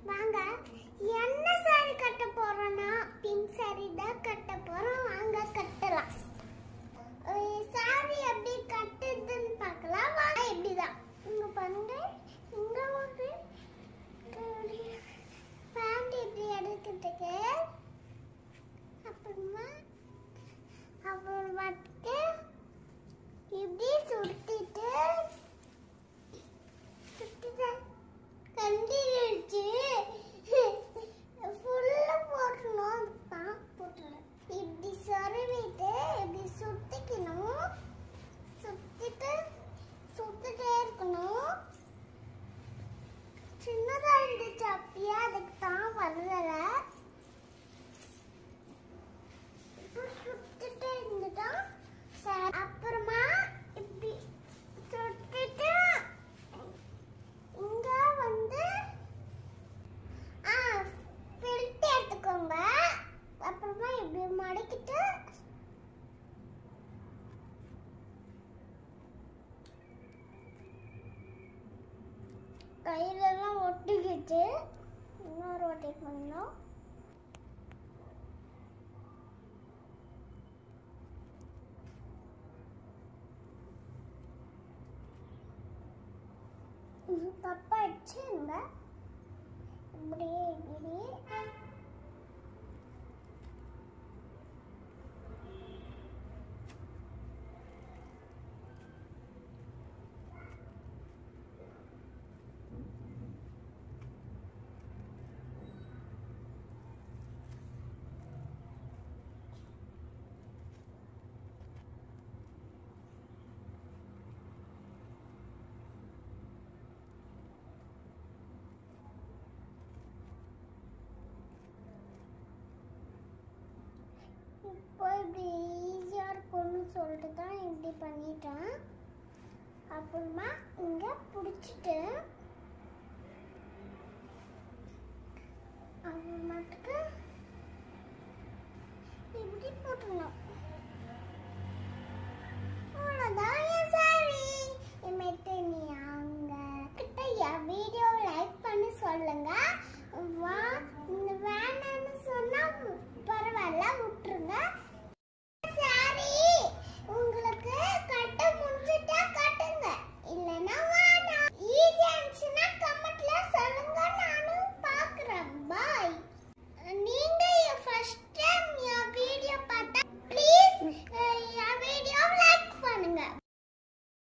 வாங்க என்ன சாரி கட்ட போறோம்னா பிங்க் சாரி தான் கட்ட போறோம் வாங்க கட்டலாம் சாரி எப்படி கட்டுதுன்னு பார்க்கலாம் வாங்க இப்படிதான் இங்க பாருங்க இங்க ஒரு பேண்ட் இப்படி எடுக்கிறதுக்கு அப்புறமா அப்புறமாட்டுக்கு இப்படி சுத்திட்டு சுத்திட்டேன் கண்டிருச்சு ஃபுல்லா போட்டணும் அதுதான் போட்டுறேன் இப்படி சொருவிட்டு இப்படி சுத்திக்கணும் சுத்திட்டு சுத்திட்டே இருக்கணும் சின்னதா இருந்துச்சு அப்படியே அதுக்கு தான் வரல இப்போ சுத்திட்டே இருந்துட்டா சரி அப்புறமா இப்படி சுத்திட்டு இங்க வந்து ஆ ஃபில்ட் எடுத்துக்கோங்க அப்புறமா இப்படி மடக்கிட்டு கையிலலாம் ஒட்டிக்கிட்டு இன்னொரு வாட்டி பண்ணோம் இது தப்பாயிடுச்சு இந்த இப்படியே இப்படியே இப்போ இப்படி ஈஸியாக இருக்கும்னு சொல்லிட்டு தான் இப்படி பண்ணிட்டேன் அப்புறமா இங்கே பிடிச்சிட்டு அப்புறமாட்டுக்கு இப்படி போட்டுடணும்